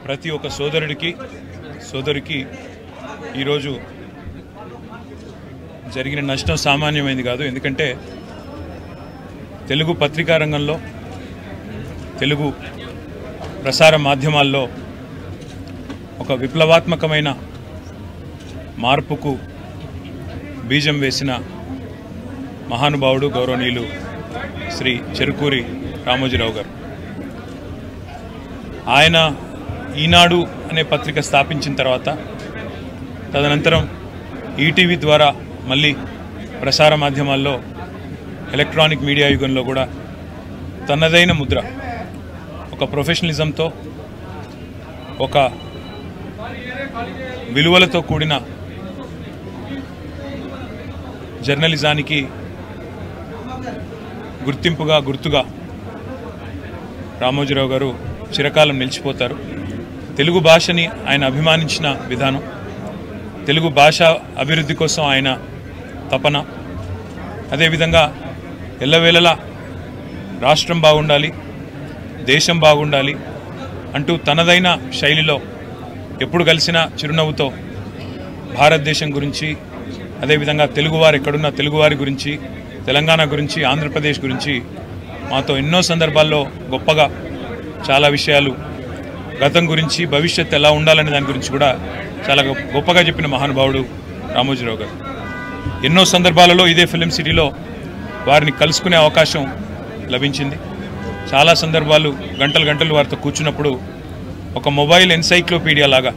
ప్రతి ఒక్క సోదరుడికి సోదరికి ఈరోజు జరిగిన నష్టం సామాన్యమైంది కాదు ఎందుకంటే తెలుగు పత్రికా రంగంలో తెలుగు ప్రసార మాధ్యమాల్లో ఒక విప్లవాత్మకమైన మార్పుకు బీజం వేసిన మహానుభావుడు గౌరవనీయులు శ్రీ చెరుకూరి రామోజీరావు గారు ఆయన ఈనాడు అనే పత్రిక స్థాపించిన తర్వాత తదనంతరం ఈటీవీ ద్వారా మళ్ళీ ప్రసార మాధ్యమాల్లో ఎలక్ట్రానిక్ మీడియా యుగంలో కూడా తనదైన ముద్ర ఒక ప్రొఫెషనలిజంతో ఒక విలువలతో కూడిన జర్నలిజానికి గుర్తింపుగా గుర్తుగా రామోజీరావు గారు చిరకాలం నిలిచిపోతారు తెలుగు భాషని ఆయన అభిమానించిన విధానం తెలుగు భాష అభివృద్ధి కోసం ఆయన తపన అదేవిధంగా ఎల్లవేళలా రాష్ట్రం బాగుండాలి దేశం బాగుండాలి అంటూ తనదైన శైలిలో ఎప్పుడు కలిసినా చిరునవ్వుతో భారతదేశం గురించి అదేవిధంగా తెలుగువారు ఎక్కడున్న తెలుగువారి గురించి తెలంగాణ గురించి ఆంధ్రప్రదేశ్ గురించి మాతో ఎన్నో సందర్భాల్లో గొప్పగా చాలా విషయాలు గతం గురించి భవిష్యత్తు ఎలా ఉండాలనే దాని గురించి కూడా చాలా గొప్ప- గొప్పగా చెప్పిన మహానుభావుడు రామోజీరావు గారు ఎన్నో సందర్భాలలో ఇదే ఫిలిం సిటీలో వారిని కలుసుకునే అవకాశం లభించింది చాలా సందర్భాలు గంటలు గంటలు వారితో కూర్చున్నప్పుడు ఒక మొబైల్ ఎన్సైక్లోపీడియా లాగా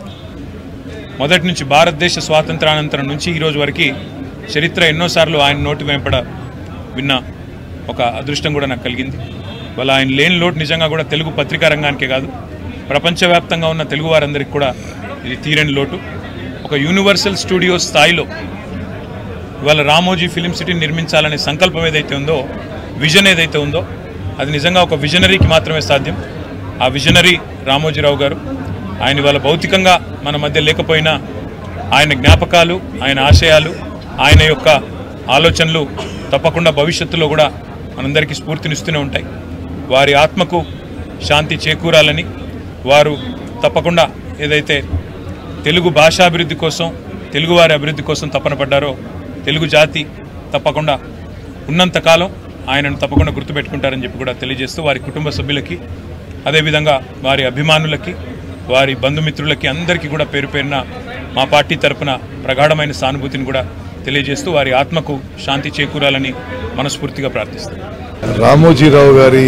మొదటి నుంచి భారతదేశ స్వాతంత్రానంతరం నుంచి ఈ రోజు వరకు చరిత్ర ఎన్నోసార్లు ఆయన నోటి వెంపడ విన్న ఒక అదృష్టం కూడా నాకు కలిగింది వాళ్ళ ఆయన లేని లోటు నిజంగా కూడా తెలుగు పత్రికా రంగానికే కాదు ప్రపంచవ్యాప్తంగా ఉన్న తెలుగు వారందరికీ కూడా ఇది తీరని లోటు ఒక యూనివర్సల్ స్టూడియో స్థాయిలో ఇవాళ రామోజీ ఫిలిం సిటీని నిర్మించాలనే సంకల్పం ఏదైతే ఉందో విజన్ ఏదైతే ఉందో అది నిజంగా ఒక విజనరీకి మాత్రమే సాధ్యం ఆ విజనరీ రామోజీరావు గారు ఆయన ఇవాళ భౌతికంగా మన మధ్య లేకపోయినా ఆయన జ్ఞాపకాలు ఆయన ఆశయాలు ఆయన యొక్క ఆలోచనలు తప్పకుండా భవిష్యత్తులో కూడా మనందరికీ స్ఫూర్తినిస్తూనే ఉంటాయి వారి ఆత్మకు శాంతి చేకూరాలని వారు తప్పకుండా ఏదైతే తెలుగు భాషాభివృద్ధి కోసం తెలుగువారి అభివృద్ధి కోసం తపన పడ్డారో తెలుగు జాతి తప్పకుండా ఉన్నంతకాలం ఆయనను తప్పకుండా గుర్తుపెట్టుకుంటారని చెప్పి కూడా తెలియజేస్తూ వారి కుటుంబ సభ్యులకి అదేవిధంగా వారి అభిమానులకి వారి బంధుమిత్రులకి అందరికీ కూడా పేరు పేరున మా పార్టీ తరపున ప్రగాఢమైన సానుభూతిని కూడా తెలియజేస్తూ వారి ఆత్మకు శాంతి చేకూరాలని మనస్ఫూర్తిగా ప్రార్థిస్తాను రామోజీరావు గారి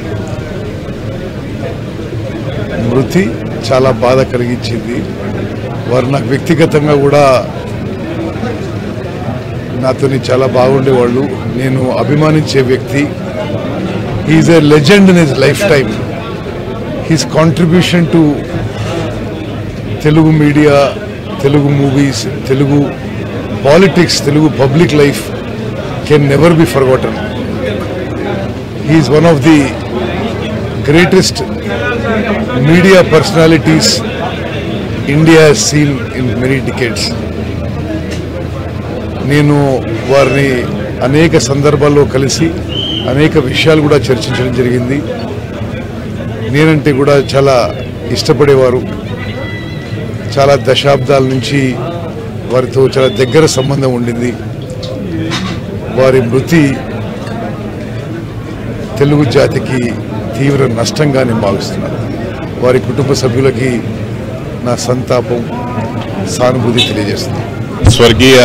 మృతి చాలా బాధ కలిగించింది వారు నాకు వ్యక్తిగతంగా కూడా నాతోని చాలా బాగుండేవాళ్ళు నేను అభిమానించే వ్యక్తి is a legend in his lifetime his contribution to Telugu media Telugu movies Telugu politics Telugu public life can never be forgotten he is one of the greatest media personalities India has seen in many decades. నేను వారిని అనేక సందర్భాల్లో కలిసి అనేక విషయాలు కూడా చర్చించడం జరిగింది నేనంటే కూడా చాలా ఇష్టపడేవారు చాలా దశాబ్దాల నుంచి వారితో చాలా దగ్గర సంబంధం ఉండింది వారి మృతి తెలుగు జాతికి తీవ్ర నష్టంగా నేను భావిస్తున్నాను వారి కుటుంబ సభ్యులకి నా సంతాపం సానుభూతి తెలియజేస్తున్నాను స్వర్గీయ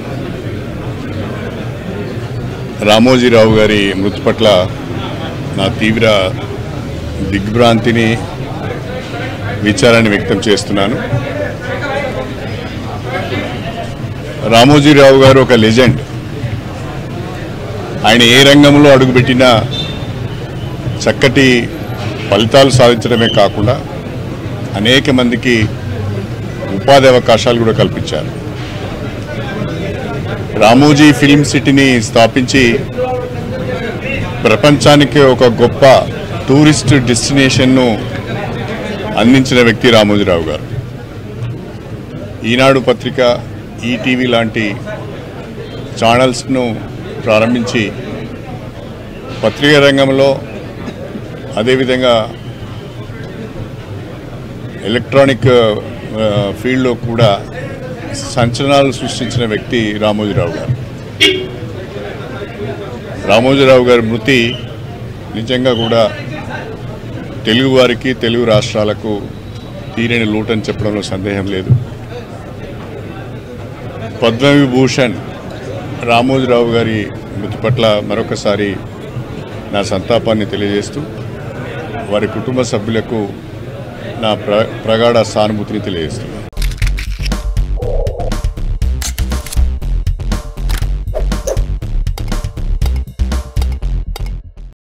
రామోజీరావు గారి మృతి పట్ల నా తీవ్ర దిగ్భ్రాంతిని విచారాన్ని వ్యక్తం చేస్తున్నాను రామోజీరావు గారు ఒక లెజెండ్ ఆయన ఏ రంగంలో అడుగుపెట్టినా చక్కటి ఫలితాలు సాధించడమే కాకుండా అనేక మందికి ఉపాధి అవకాశాలు కూడా కల్పించారు రామోజీ ఫిల్మ్ సిటీని స్థాపించి ప్రపంచానికి ఒక గొప్ప టూరిస్ట్ డెస్టినేషన్ను అందించిన వ్యక్తి రామోజీరావు గారు ఈనాడు పత్రిక ఈటీవీ లాంటి ఛానల్స్ను ప్రారంభించి పత్రికా రంగంలో అదేవిధంగా ఎలక్ట్రానిక్ ఆ, ఫీల్డ్లో కూడా సంచలనాలు సృష్టించిన వ్యక్తి రామోజీరావు గారు రామోజీరావు గారి మృతి నిజంగా కూడా తెలుగు వారికి తెలుగు రాష్ట్రాలకు తీరని లోటని చెప్పడంలో సందేహం లేదు పద్మవిభూషణ్ రామోజీరావు గారి మృతి పట్ల మరొకసారి నా సంతాపాన్ని తెలియజేస్తూ వారి కుటుంబ సభ్యులకు నా ప్ర ప్రగాఢ సానుభూతిని తెలియజేస్తున్నాను